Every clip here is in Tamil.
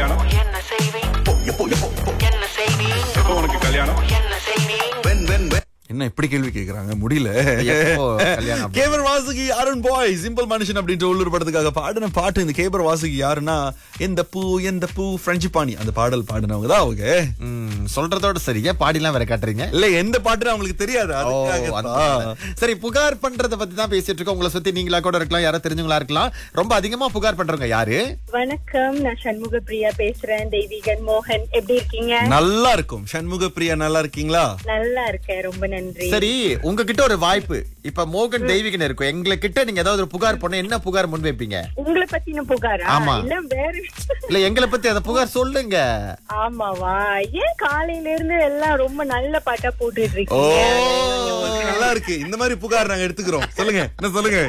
கல்யாணம் என்ன செய்வேன் எப்போ எப்போ எப்போ என்ன செய்வேன் எப்போ உனக்கு கல்யாணம் என்ன செய்வேன் வென் வென் வென் என்ன இப்படி கேள்வி கேக்குறாங்க முடியல எப்போ கல்யாணம் அப்படி? கேபர் வாசுகி அருண் பாய் சிம்பிள் மனுஷன் அப்படின்ற உள்ளூர் படத்துக்காக பாடின பாட்டு இந்த கேபர் வாசுகி யாருன்னா எந்த பூ எந்த பூ பிரெஞ்சு பாணி அந்த பாடல் பாடினவங்க தான் அவங்க ம், சொல்றதோட சரி ஏன் பாடிலாம் வேற காட்டுறீங்க இல்ல எந்த பாட்டுன்னு அவங்களுக்கு தெரியாது ஓ, அதுக்காக அதனால. தான். சரி புகார் பண்றத பத்தி தான் பேசிட்டு இருக்கோம் உங்களை சுத்தி நீங்களா கூட இருக்கலாம் யாரோ தெரிஞ்சவங்களா இருக்கலாம் ரொம்ப அதிகமா புகார் பண்றவங்க யாரு வணக்கம் நான் சண்முக பிரியா பேசுறேன் தெய்வீகன் மோகன் எப்படி இருக்கீங்க நல்லா இருக்கும் சண்முக பிரியா நல்லா இருக்கீங்களா நல்லா இருக்கேன் ரொம்ப நன்றி சரி உங்ககிட்ட ஒரு வாய்ப்பு இப்ப மோகன் தெய்வீகன் இருக்கும் எங்களை கிட்ட நீங்க ஏதாவது ஒரு புகார் பண்ண என்ன புகார் முன் வைப்பீங்க உங்களை பத்தின புகாரா ஆமா. இல்ல வேற இல்ல எங்களை பத்தி அந்த புகார் சொல்லுங்க ஆமாவா ஏன் காலையில இருந்து எல்லாம் ரொம்ப நல்ல பாட்டா போட்டுட்டு ஓ இருக்கீங்க நல்லா இருக்கு இந்த மாதிரி புகார் நாங்க எடுத்துக்கிறோம் சொல்லுங்க என்ன சொல்லுங்க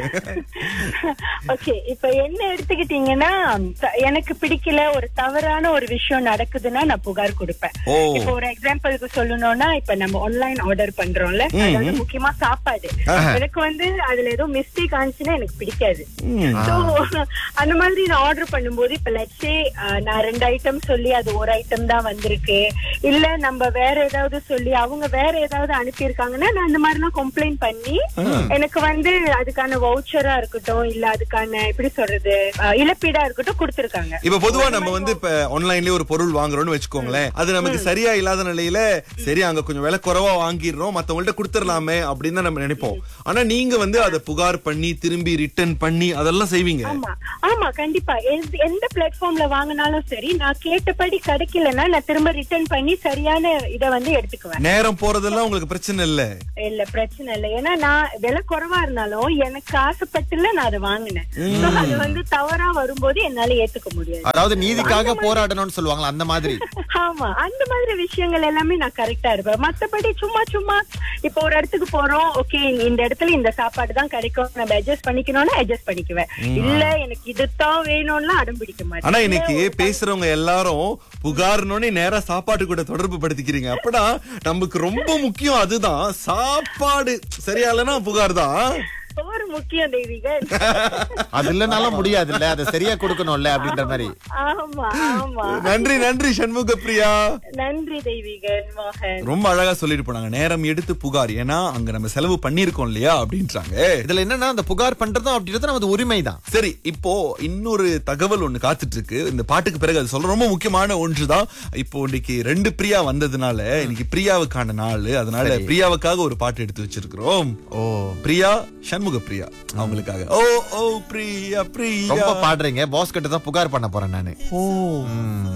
ஓகே இப்ப என்ன எடுத்துக்கிட்டீங்கன்னா த- எனக்கு பிடிக்கல ஒரு தவறான ஒரு விஷயம் நடக்குதுன்னா நான் புகார் கொடுப்பேன் ஓ. இப்ப ஒரு எக்ஸாம்பிளுக்கு சொல்லணும்னா இப்ப நம்ம ஆன்லைன் ஆர்டர் பண்றோம்ல அதாவது முக்கியமா சாப்பாடு எனக்கு வந்து அதுல ஏதோ மிஸ்டேக் ஆனிச்சுன்னா எனக்கு பிடிக்காது So, அந்த மாதிரி நான் ஆர்டர் பண்ணும்போது இப்ப லட்சே நான் ரெண்டு ஐட்டம் சொல்லி அது ஒரு ஐட்டம் தான் வந்திருக்கு இல்ல நம்ம வேற ஏதாவது சொல்லி அவங்க வேற ஏதாவது அனுப்பியிருக்காங்கன்னா நான் அந்த மாதிரி எல்லாம் கம்ப்ளைண்ட் பண்ணி எனக்கு வந்து அதுக்கான வவுச்சரா இருக்கட்டும் இல்ல அதுக்கான எப்படி சொல்றது அஹ், இழப்பீடா இருக்கட்டும் கொடுத்திருக்காங்க இப்ப பொதுவா நம்ம வந்து இப்ப ஆன்லைன்லயே ஒரு பொருள் வாங்குறோம்னு வச்சுக்கோங்களேன் அது நமக்கு சரியா இல்லாத நிலையில சரி அங்க கொஞ்சம் விலை குறைவா வாங்கிடுறோம் மத்தவங்கள்ட்ட கொடுத்துடலாமே அப்படின்னு தான் நம்ம நினைப்போம் ஆனா நீங்க வந்து அதை புகார் பண்ணி திரும்பி ரிட்டர்ன் பண்ணி அதெல்லாம் செய்வீங்க ஆமா ஆமா கண்டிப்பா எந்த- எந்த பிளாட்ஃபார்ம்ல வாங்கினாலும் சரி நான் கேட்டபடி கிடைக்கலன்னா நான் திரும்ப ரிட்டர்ன் பண்ணி சரியான இத வந்து எடுத்துக்குவேன் நேரம் போறதெல்லாம் உங்களுக்கு பிரச்சனை இல்ல இல்ல பிரச்சனை இல்ல ஏன்னா நான் விலை குறைவா இருந்தாலும் எனக்கு ஆசைப்பட்டுல நான் அதை வாங்கினேன் So, அது வந்து தவறா வரும்போது என்னால ஏத்துக்க முடியாது அதாவது நீதிக்காக போராடணும்னு சொல்லுவாங்களா அந்த மாதிரி ஆமா அந்த மாதிரி விஷயங்கள் எல்லாமே நான் கரெக்டா இருப்பேன் மத்தபடி சும்மா சும்மா இப்ப ஒரு இடத்துக்கு போறோம் ஓகே இந்த இடத்துல இந்த சாப்பாடு தான் கிடைக்கும் நம்ம அட்ஜஸ்ட் பண்ணிக்கணும்னா அட்ஜஸ்ட் பண்ணிக்குவேன் இல்ல எனக்கு இதுதான் வேணும்னா அடம் பிடிக்க மாட்டேன் ஆனா இன்னைக்கு பேசுறவங்க எல்லாரும் புகார்னோடனே நேரா சாப்பாட்டு கூட தொடர்பு படுத்திக்கிறீங்க அப்படா நமக்கு ரொம்ப முக்கியம் அதுதான் சாப்பாடு சரியா இல்லைன்னா புகார் தான் சோறு முக்கியம் தெய்வீகன் அது இல்லைனாலும் முடியாது இல்ல அதை சரியா கொடுக்கணும்ல அப்படின்ற மாதிரி ஆமா ஆமா நன்றி நன்றி சண்முக பிரியா நன்றி தெய்வீகன் மோகன் ரொம்ப அழகா சொல்லிட்டு போனாங்க நேரம் எடுத்து புகார் ஏன்னா அங்க நம்ம செலவு பண்ணிருக்கோம் இல்லையா அப்படின்றாங்க இதுல என்னன்னா அந்த புகார் பண்றதும் அப்படின்றது நமது உரிமை தான் சரி இப்போ இன்னொரு தகவல் ஒண்ணு காத்துட்டு இருக்கு இந்த பாட்டுக்கு பிறகு அது சொல்ற ரொம்ப முக்கியமான ஒன்றுதான் இப்போ இன்னைக்கு ரெண்டு பிரியா வந்ததுனால இன்னைக்கு பிரியாவுக்கான நாள் அதனால பிரியாவுக்காக ஒரு பாட்டு எடுத்து வச்சிருக்கிறோம் ஓ பிரியா சண்முக பிரியா அவங்களுக்காக ஓ ஓ பிரியா பிரியா ரொம்ப பாடுறீங்க பாஸ் கிட்ட தான் புகார் பண்ண போறேன் நானு ஓ